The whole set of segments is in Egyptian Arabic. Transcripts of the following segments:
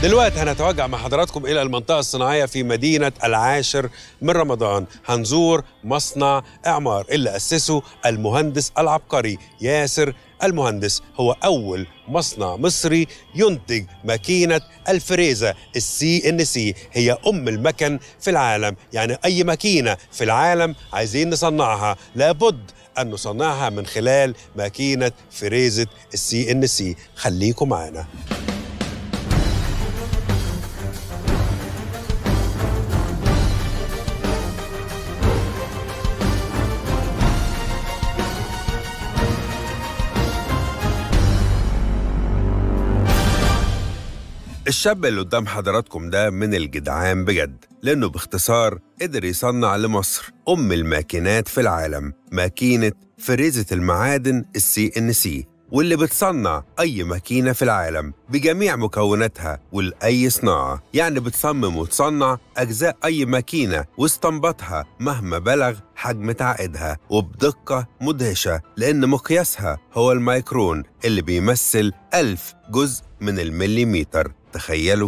دلوقتي هنتوجه مع حضراتكم إلى المنطقة الصناعية في مدينة العاشر من رمضان هنزور مصنع إعمار اللي أسسه المهندس العبقري ياسر المهندس هو أول مصنع مصري ينتج ماكينة الفريزة السي ان سي هي أم المكن في العالم يعني أي ماكينة في العالم عايزين نصنعها لابد أن نصنعها من خلال ماكينة فريزة السي ان سي خليكم معانا الشاب اللي قدام حضراتكم ده من الجدعان بجد لأنه باختصار قدر يصنع لمصر أم الماكينات في العالم ماكينة فريزة المعادن السي ان سي واللي بتصنع أي ماكينة في العالم بجميع مكوناتها ولأي صناعة يعني بتصمم وتصنع أجزاء أي ماكينة واستنباطها مهما بلغ حجم تعقيدها وبدقة مدهشة لأن مقياسها هو الميكرون اللي بيمثل ألف جزء من المليمتر تخيلوا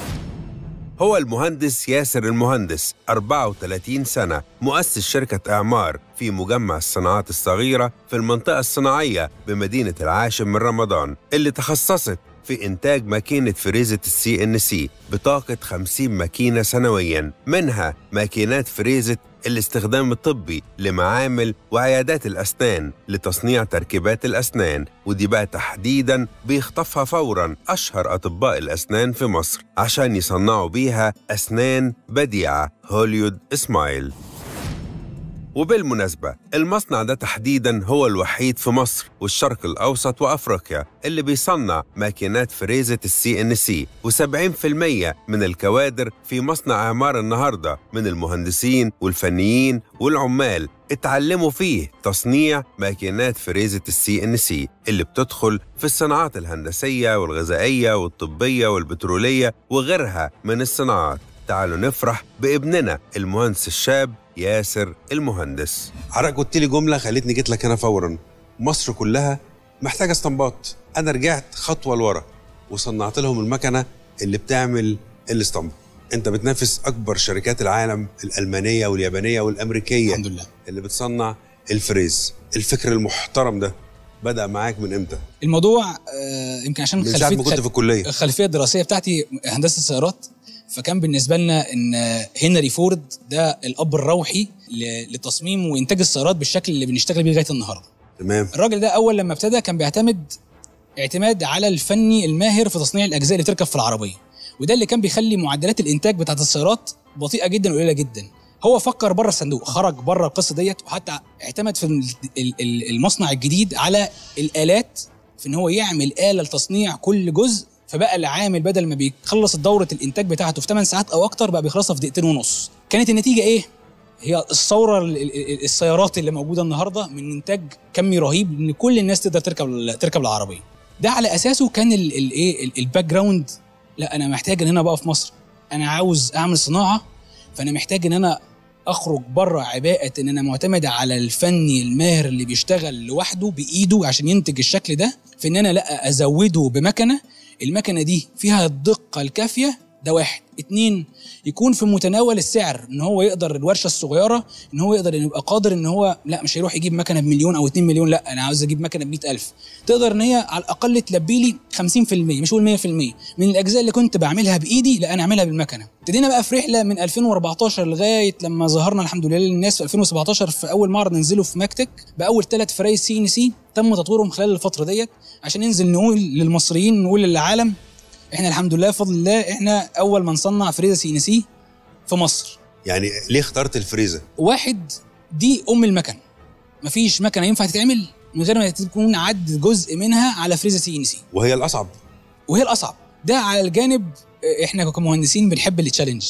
هو المهندس ياسر المهندس 34 سنة مؤسس شركة إعمار في مجمع الصناعات الصغيرة في المنطقة الصناعية بمدينة العاشر من رمضان اللي تخصصت في إنتاج ماكينة فريزة السي إن سي بطاقة 50 ماكينة سنوياً منها ماكينات فريزة الاستخدام الطبي لمعامل وعيادات الأسنان لتصنيع تركيبات الأسنان ودي بقى تحديداً بيخطفها فوراً أشهر أطباء الأسنان في مصر عشان يصنعوا بيها أسنان بديعة هوليود إسمايل وبالمناسبة المصنع ده تحديدا هو الوحيد في مصر والشرق الأوسط وأفريقيا اللي بيصنع ماكينات فريزة السي ان سي و70% من الكوادر في مصنع إعمار النهاردة من المهندسين والفنيين والعمال اتعلموا فيه تصنيع ماكينات فريزة السي ان سي اللي بتدخل في الصناعات الهندسية والغذائية والطبية والبترولية وغيرها من الصناعات تعالوا نفرح بابننا المهندس الشاب ياسر المهندس حضرتك قلت لي جمله خلتني جيت لك هنا فورا مصر كلها محتاجه استنباط انا رجعت خطوه لورا وصنعت لهم المكنه اللي بتعمل الاسطمبه انت بتنافس اكبر شركات العالم الالمانيه واليابانيه والامريكيه الحمد لله اللي بتصنع الفريز الفكر المحترم ده بدا معاك من امتى الموضوع آه، يمكن عشان من ساعه ما كنت في الكليه الخلفيه الدراسيه بتاعتي هندسه سيارات فكان بالنسبه لنا ان هنري فورد ده الاب الروحي ل- لتصميم وانتاج السيارات بالشكل اللي بنشتغل بيه لغايه النهارده تمام الراجل ده اول لما ابتدى كان بيعتمد اعتماد على الفني الماهر في تصنيع الاجزاء اللي تركب في العربيه وده اللي كان بيخلي معدلات الانتاج بتاعت السيارات بطيئه جدا وقليله جدا هو فكر بره الصندوق خرج بره القصه ديت وحتى اعتمد في ال- ال- ال- المصنع الجديد على الالات في ان هو يعمل اله لتصنيع كل جزء فبقى العامل بدل ما بيخلص دوره الانتاج بتاعته في 8 ساعات او اكتر بقى بيخلصها في دقيقتين ونص كانت النتيجه ايه هي الثوره ال- ال- السيارات اللي موجوده النهارده من انتاج كمي رهيب ان كل الناس تقدر تركب تركب العربيه ده على اساسه كان الايه الباك جراوند لا انا محتاج ان انا بقى في مصر انا عاوز اعمل صناعه فانا محتاج ان انا اخرج بره عباءه ان انا معتمد على الفني الماهر اللي بيشتغل لوحده بايده عشان ينتج الشكل ده في ان انا لا ازوده بمكنه المكنه دي فيها الدقه الكافيه ده واحد اتنين يكون في متناول السعر ان هو يقدر الورشه الصغيره ان هو يقدر ان يبقى قادر ان هو لا مش هيروح يجيب مكنه بمليون او 2 مليون لا انا عاوز اجيب مكنه ب ألف تقدر ان هي على الاقل تلبي لي 50% مش هقول 100% من الاجزاء اللي كنت بعملها بايدي لا انا اعملها بالمكنه ابتدينا بقى في رحله من 2014 لغايه لما ظهرنا الحمد لله للناس في 2017 في اول معرض ننزله في ماكتك باول ثلاث فرايز سي ان سي تم تطويرهم خلال الفتره ديت عشان ننزل نقول للمصريين نقول للعالم احنا الحمد لله بفضل الله احنا اول من صنع فريزه سي ان سي في مصر يعني ليه اخترت الفريزه واحد دي ام المكن مفيش مكنه ينفع تتعمل من غير ما تكون عد جزء منها على فريزه سي ان سي وهي الاصعب وهي الاصعب ده على الجانب احنا كمهندسين بنحب التشالنج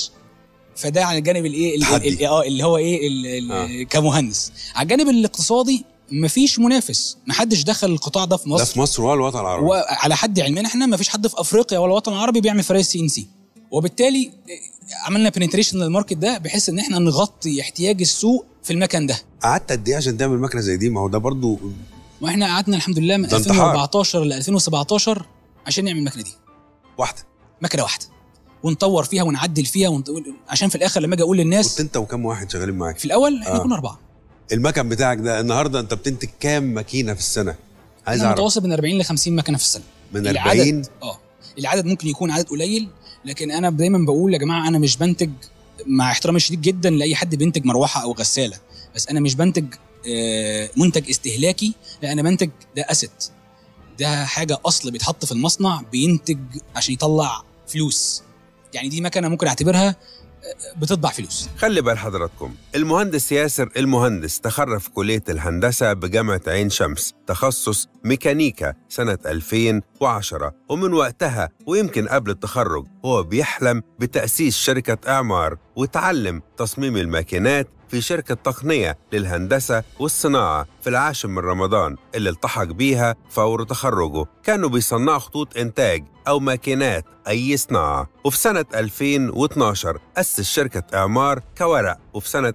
فده على الجانب الايه ال- تحدي. ال- اه اللي هو ايه ال- ال- آه. كمهندس على الجانب الاقتصادي مفيش منافس محدش دخل القطاع ده في لا مصر في مصر ولا الوطن العربي وعلى حد علمنا احنا مفيش حد في افريقيا ولا الوطن العربي بيعمل فرايز سي ان سي وبالتالي عملنا بنتريشن للماركت ده بحيث ان احنا نغطي احتياج السوق في المكان ده قعدت قد ايه عشان تعمل مكنه زي دي ما هو ده برضو واحنا قعدنا الحمد لله من ده انتحار. 2014 ل 2017 عشان نعمل المكنه دي واحده مكنه واحده ونطور فيها ونعدل فيها ونط... عشان في الاخر لما اجي اقول كنت للناس انت وكم واحد شغالين معاك في الاول احنا آه. كنا اربعه المكن بتاعك ده النهارده انت بتنتج كام ماكينه في السنه عايز احنا اعرف متواصل من 40 ل 50 مكنه في السنه من العدد- 40 اه العدد ممكن يكون عدد قليل لكن انا دايما بقول يا جماعه انا مش بنتج مع احترامي الشديد جدا لاي حد بينتج مروحه او غساله بس انا مش بنتج آه، منتج استهلاكي لا انا بنتج ده اسيت ده حاجه اصل بيتحط في المصنع بينتج عشان يطلع فلوس يعني دي مكنه ممكن اعتبرها آه، بتطبع فلوس خلي بال حضراتكم المهندس ياسر المهندس تخرج في كلية الهندسة بجامعة عين شمس تخصص ميكانيكا سنة 2010 ومن وقتها ويمكن قبل التخرج هو بيحلم بتأسيس شركة إعمار وتعلم تصميم الماكينات في شركة تقنية للهندسة والصناعة في العاشر من رمضان اللي التحق بيها فور تخرجه كانوا بيصنعوا خطوط إنتاج أو ماكينات أي صناعة وفي سنة 2012 أسس شركة إعمار كورق وفي سنة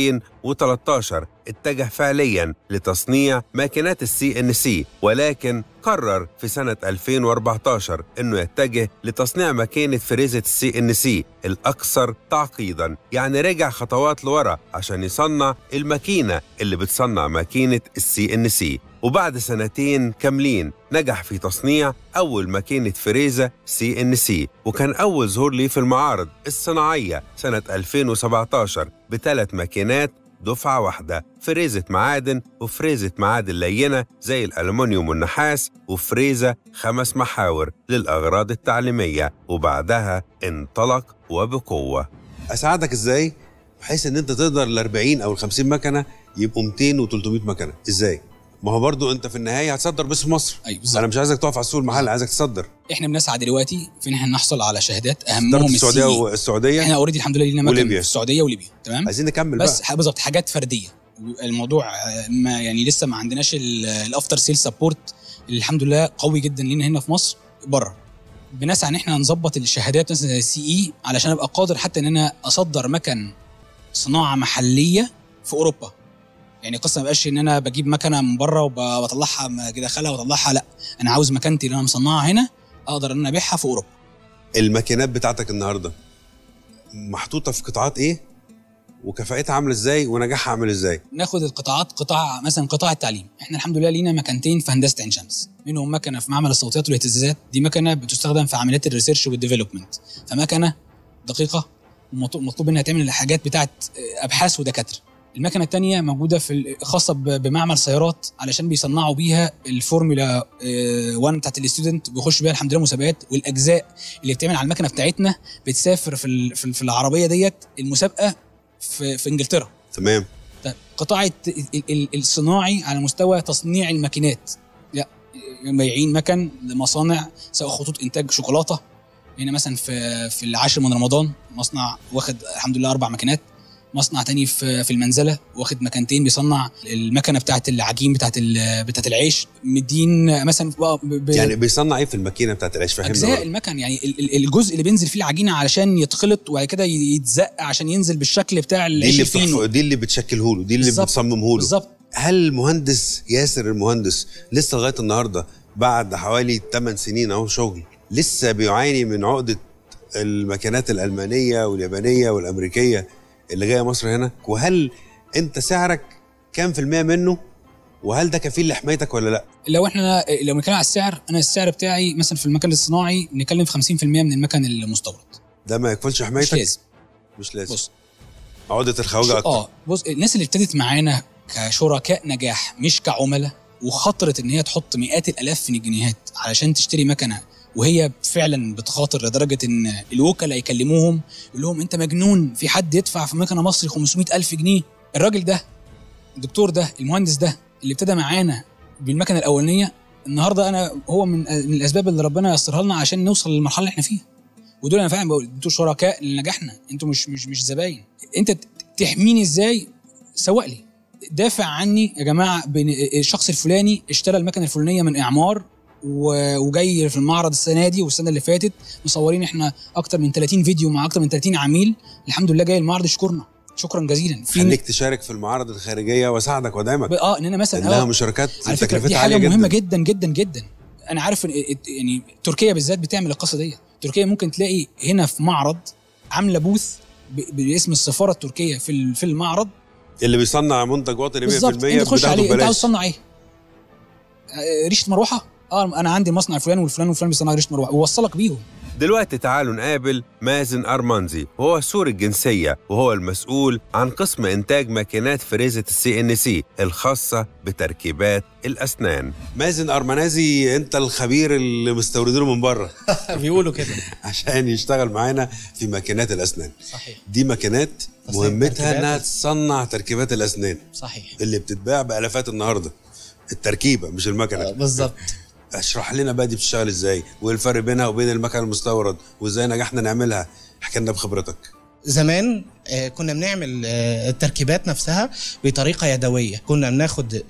2013 اتجه فعليا لتصنيع ماكينات السي ان سي ولكن قرر في سنة 2014 انه يتجه لتصنيع ماكينة فريزة السي ان سي الاكثر تعقيدا يعني رجع خطوات لورا عشان يصنع الماكينة اللي بتصنع ماكينة السي ان سي وبعد سنتين كاملين نجح في تصنيع أول ماكينة فريزة سي إن سي وكان أول ظهور ليه في المعارض الصناعية سنة 2017 بثلاث ماكينات دفعة واحدة فريزة معادن وفريزة معادن لينة زي الألمنيوم والنحاس وفريزة خمس محاور للأغراض التعليمية وبعدها انطلق وبقوة أساعدك إزاي بحيث إن أنت تقدر ال 40 أو ال 50 مكنة يبقوا 200 و 300 مكنة إزاي؟ ما هو برضو أنت في النهاية هتصدر بس في مصر ايوه بالظبط أنا مش عايزك تقف على السوق المحلي عايزك تصدر احنا بنسعى دلوقتي في ان احنا نحصل على شهادات صدرت اهمهم السعودية السي والسعودية احنا اوريدي الحمد لله لينا مكان وليبيا. في السعوديه وليبيا تمام عايزين نكمل بس بقى ح- بالظبط حاجات فرديه الموضوع آه، ما يعني لسه ما عندناش الافتر سيل سبورت اللي الحمد لله قوي جدا لينا هنا في مصر بره بنسعى ان احنا نظبط الشهادات مثلا زي السي اي علشان ابقى قادر حتى ان انا اصدر مكن صناعه محليه في اوروبا يعني قصه ما بقاش ان انا بجيب مكنه من بره وبطلعها ادخلها واطلعها لا انا عاوز مكانتي اللي انا مصنعها هنا اقدر ان انا ابيعها في اوروبا الماكينات بتاعتك النهارده محطوطه في قطاعات ايه وكفاءتها عامله ازاي ونجاحها عامل ازاي ناخد القطاعات قطاع مثلا قطاع التعليم احنا الحمد لله لينا مكانتين في هندسه عين شمس منهم مكنه في معمل الصوتيات والاهتزازات دي مكنه بتستخدم في عمليات الريسيرش والديفلوبمنت فمكنه دقيقه ومطلوب مطلوب منها تعمل الحاجات بتاعه ابحاث ودكاتره المكنه الثانيه موجوده في ال- خاصه ب- بمعمل سيارات علشان بيصنعوا بيها الفورمولا 1 بتاعت الاستودنت بيخش بيها الحمد لله مسابقات والاجزاء اللي بتعمل على المكنه بتاعتنا بتسافر في ال- في ال- في العربيه ديت المسابقه في في انجلترا تمام طيب قطاع الت- ال- ال- الصناعي على مستوى تصنيع الماكينات لا بايعين مكن لمصانع سواء خطوط انتاج شوكولاته هنا مثلا في في العاشر من رمضان مصنع واخد الحمد لله اربع ماكينات مصنع تاني في في المنزله واخد مكانتين بيصنع المكنه بتاعت العجين بتاعت ال- بتاعت العيش مدين مثلا ب- ب- يعني بيصنع ايه في الماكينه بتاعت العيش فهمنا اجزاء برضه. المكن يعني ال- ال- الجزء اللي بينزل فيه العجينه علشان يتخلط وبعد كده يتزق عشان ينزل بالشكل بتاع دي العيش اللي الفينو بتحف... دي اللي بتشكله له دي اللي بالظبط. بتصممه له بالظبط هل المهندس ياسر المهندس لسه لغايه النهارده بعد حوالي 8 سنين اهو شغل لسه بيعاني من عقده الماكينات الالمانيه واليابانيه والامريكيه اللي جايه مصر هنا وهل انت سعرك كام في المية منه وهل ده كفيل لحمايتك ولا لا لو احنا لو بنتكلم على السعر انا السعر بتاعي مثلا في المكن الصناعي بنتكلم في 50% من المكن المستورد ده ما يكفلش مش حمايتك لازم مش لازم بص عقده الخواجه اكتر اه بص الناس اللي ابتدت معانا كشركاء نجاح مش كعملاء وخطرت ان هي تحط مئات الالاف من الجنيهات علشان تشتري مكنه وهي فعلا بتخاطر لدرجه ان الوكلاء يكلموهم يقول لهم انت مجنون في حد يدفع في مكنه مصري 500 الف جنيه الراجل ده الدكتور ده المهندس ده اللي ابتدى معانا بالمكنه الاولانيه النهارده انا هو من من الاسباب اللي ربنا يسرها لنا عشان نوصل للمرحله اللي احنا فيها ودول انا فعلا بقول انتوا شركاء لنجاحنا انتوا مش مش مش زباين انت ت- تحميني ازاي سوق لي دافع عني يا جماعه بين الشخص الفلاني اشترى المكنه الفلانيه من اعمار و- وجاي في المعرض السنه دي والسنه اللي فاتت مصورين احنا اكتر من 30 فيديو مع اكتر من 30 عميل الحمد لله جاي المعرض يشكرنا شكرا جزيلا في خليك تشارك في المعارض الخارجيه واساعدك وادعمك اه ان انا مثلا انها آه، مشاركات على فكره دي تكلفتها حاجه عاليه مهمه جدا جدا جدا جدا انا عارف إن- يعني تركيا بالذات بتعمل القصه دي تركيا ممكن تلاقي هنا في معرض عامله بوث ب- باسم السفاره التركيه في ال- في المعرض اللي بيصنع منتج وطني 100% بالظبط انت تخش بتاخده عليه انت عاوز ببلاش تصنع ايه؟ آه، ريشه مروحه؟ اه انا عندي مصنع فلان والفلان والفلان بيصنع ريشه مروحه ووصلك بيهم دلوقتي تعالوا نقابل مازن أرمانزي وهو سوري الجنسية وهو المسؤول عن قسم إنتاج ماكينات فريزة السي إن سي الخاصة بتركيبات الأسنان مازن أرمنازي أنت الخبير اللي مستوردينه من بره بيقولوا كده عشان يشتغل معانا في ماكينات الأسنان صحيح دي ماكينات تصنيع مهمتها تركيبات. انها تصنع تركيبات الاسنان صحيح اللي بتتباع بالافات النهارده التركيبه مش آه، المكنه بالظبط اشرح لنا بقى دي بتشتغل ازاي وايه الفرق بينها وبين المكن المستورد وازاي نجحنا نعملها احكي لنا بخبرتك زمان آه، كنا بنعمل آه، التركيبات نفسها بطريقه يدويه كنا بناخد ال-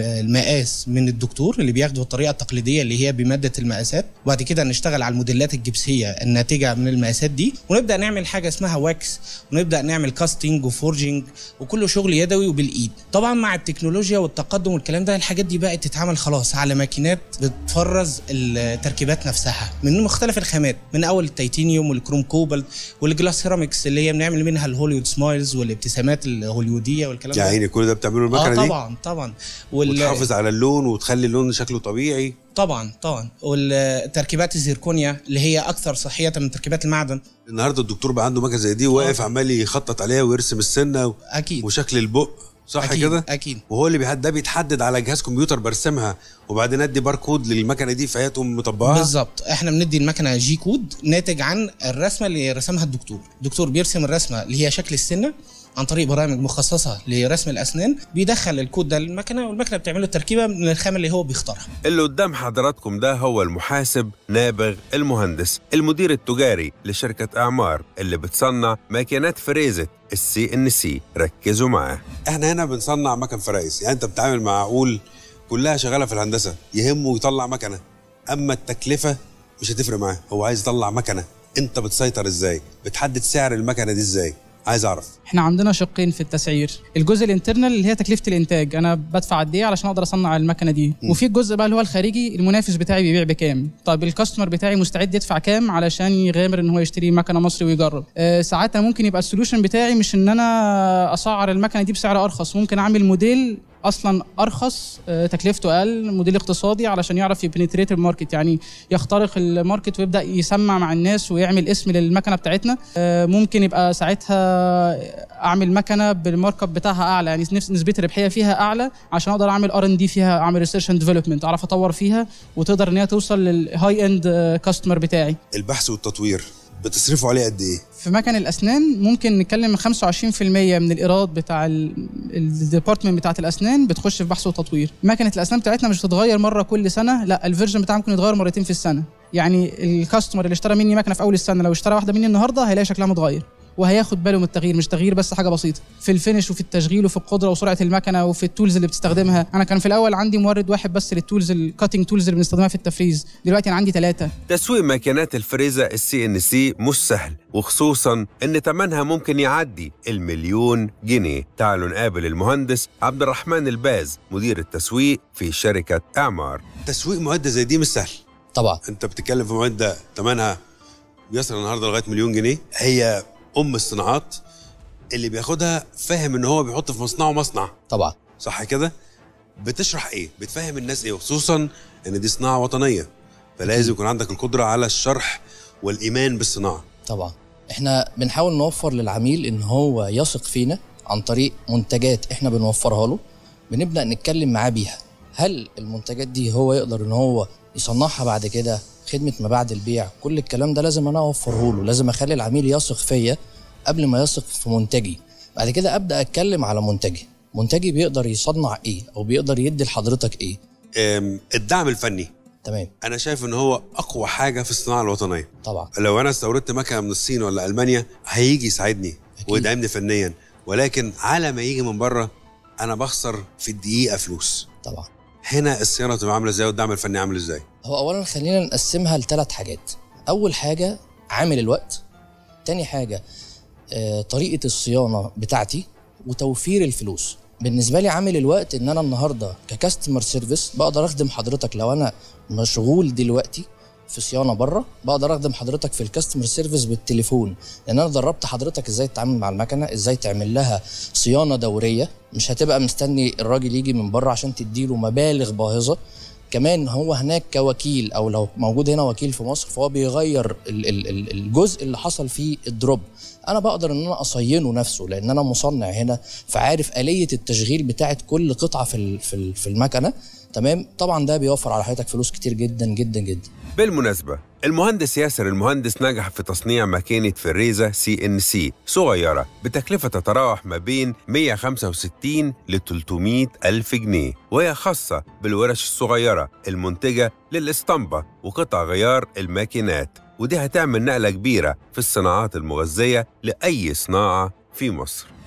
المقاس من الدكتور اللي بياخده الطريقه التقليديه اللي هي بماده المقاسات وبعد كده نشتغل على الموديلات الجبسيه الناتجه من المقاسات دي ونبدا نعمل حاجه اسمها واكس ونبدا نعمل كاستنج وفورجنج وكله شغل يدوي وبالايد طبعا مع التكنولوجيا والتقدم والكلام ده الحاجات دي بقت تتعمل خلاص على ماكينات بتفرز التركيبات نفسها من مختلف الخامات من اول التيتانيوم والكروم كوبالت والجلاس سيراميكس اللي هي بنعمل منها الهوليوود سمايلز والابتسامات الهوليوديه والكلام يا ده عيني كل ده بتعمله اه المكنه دي طبعا طبعا وال... وتحافظ على اللون وتخلي اللون شكله طبيعي طبعا طبعا والتركيبات الزيركونيا اللي هي اكثر صحيه من تركيبات المعدن النهارده الدكتور بقى عنده مكنه زي دي واقف عمال يخطط عليها ويرسم السنه و- اكيد وشكل البق صح أكيد. كده اكيد وهو اللي بيحد ده بيتحدد على جهاز كمبيوتر برسمها وبعدين ادي باركود للمكنه دي فهي تقوم مطبقها بالظبط احنا بندي المكنه جي كود ناتج عن الرسمه اللي رسمها الدكتور الدكتور بيرسم الرسمه اللي هي شكل السنه عن طريق برامج مخصصه لرسم الاسنان بيدخل الكود ده للمكنه والمكنه بتعمل له التركيبه من الخامه اللي هو بيختارها اللي قدام حضراتكم ده هو المحاسب نابغ المهندس المدير التجاري لشركة أعمار اللي بتصنع ماكينات فريزة السي ان سي ركزوا معاه احنا هنا بنصنع مكن فرايز يعني انت بتتعامل مع عقول كلها شغالة في الهندسة يهمه يطلع مكنة اما التكلفة مش هتفرق معاه هو عايز يطلع مكنة انت بتسيطر ازاي بتحدد سعر المكنة دي ازاي عايز اعرف احنا عندنا شقين في التسعير الجزء الانترنال اللي هي تكلفه الانتاج انا بدفع قد ايه علشان اقدر اصنع المكنه دي وفي الجزء بقى اللي هو الخارجي المنافس بتاعي بيبيع بكام طب الكاستمر بتاعي مستعد يدفع كام علشان يغامر ان هو يشتري مكنه مصري ويجرب آه ساعات أنا ممكن يبقى السوليوشن بتاعي مش ان انا اسعر المكنه دي بسعر ارخص ممكن اعمل موديل اصلا ارخص آه، تكلفته اقل موديل اقتصادي علشان يعرف يبنتريت الماركت يعني يخترق الماركت ويبدا يسمع مع الناس ويعمل اسم للمكنه بتاعتنا آه، ممكن يبقى ساعتها اعمل مكنه بالمارك اب بتاعها اعلى يعني نفس نسبه الربحيه فيها اعلى عشان اقدر اعمل ار ان دي فيها اعمل ريسيرش اند ديفلوبمنت اعرف اطور فيها وتقدر ان هي توصل للهاي اند كاستمر بتاعي البحث والتطوير بتصرفوا عليه قد ايه في مكن الاسنان ممكن نتكلم 25% من الايراد بتاع الديبارتمنت بتاعه الاسنان بتخش في بحث وتطوير مكنه الاسنان بتاعتنا مش بتتغير مره كل سنه لا الفيرجن بتاعها ممكن يتغير مرتين في السنه يعني الكاستمر اللي اشترى مني مكنه في اول السنه لو اشترى واحده مني النهارده هيلاقي شكلها متغير وهياخد باله من التغيير مش تغيير بس حاجه بسيطه في الفينش وفي التشغيل وفي القدره وسرعه المكنه وفي التولز اللي بتستخدمها انا كان في الاول عندي مورد واحد بس للتولز الكاتنج تولز اللي بنستخدمها في التفريز دلوقتي انا عندي ثلاثه تسويق ماكينات الفريزة السي ان سي مش سهل وخصوصا ان ثمنها ممكن يعدي المليون جنيه تعالوا نقابل المهندس عبد الرحمن الباز مدير التسويق في شركة اعمار تسويق معدة زي دي مش سهل طبعا انت بتتكلم في معدة ثمنها بيصل النهارده لغاية مليون جنيه هي ام الصناعات اللي بياخدها فاهم ان هو بيحط في مصنعه مصنع طبعا صح كده بتشرح ايه بتفهم الناس ايه وخصوصا ان دي صناعه وطنيه فلازم يكون عندك القدره على الشرح والايمان بالصناعه طبعا احنا بنحاول نوفر للعميل ان هو يثق فينا عن طريق منتجات احنا بنوفرها له بنبدا نتكلم معاه بيها هل المنتجات دي هو يقدر ان هو يصنعها بعد كده خدمه ما بعد البيع كل الكلام ده لازم انا اوفره له لازم اخلي العميل يثق فيا قبل ما يثق في منتجي بعد كده ابدا اتكلم على منتجي منتجي بيقدر يصنع ايه او بيقدر يدي لحضرتك ايه أم، الدعم الفني تمام انا شايف ان هو اقوى حاجه في الصناعه الوطنيه طبعا لو انا استوردت مكنه من الصين ولا المانيا هيجي يساعدني أكيد. ويدعمني فنيا ولكن على ما يجي من بره انا بخسر في الدقيقه فلوس طبعا هنا الصيانه تبقى عامله ازاي والدعم الفني عامل ازاي هو اولا خلينا نقسمها لثلاث حاجات اول حاجه عامل الوقت تاني حاجه آه، طريقه الصيانه بتاعتي وتوفير الفلوس بالنسبه لي عامل الوقت ان انا النهارده ككاستمر سيرفيس بقدر اخدم حضرتك لو انا مشغول دلوقتي في صيانه بره بقدر اخدم حضرتك في الكاستمر سيرفيس بالتليفون لان انا دربت حضرتك ازاي تتعامل مع المكنه ازاي تعمل لها صيانه دوريه مش هتبقى مستني الراجل يجي من بره عشان تديله مبالغ باهظه كمان هو هناك كوكيل او لو موجود هنا وكيل في مصر فهو بيغير ال- ال- ال- الجزء اللي حصل فيه الدروب انا بقدر ان انا اصينه نفسه لان انا مصنع هنا فعارف اليه التشغيل بتاعه كل قطعه في ال- في ال- في المكنه تمام طبعا ده بيوفر على حضرتك فلوس كتير جدا جدا جدا بالمناسبة المهندس ياسر المهندس نجح في تصنيع ماكينة فريزة سي ان سي صغيرة بتكلفة تتراوح ما بين 165 ل 300 ألف جنيه وهي خاصة بالورش الصغيرة المنتجة للإسطمبة وقطع غيار الماكينات ودي هتعمل نقلة كبيرة في الصناعات المغذية لأي صناعة في مصر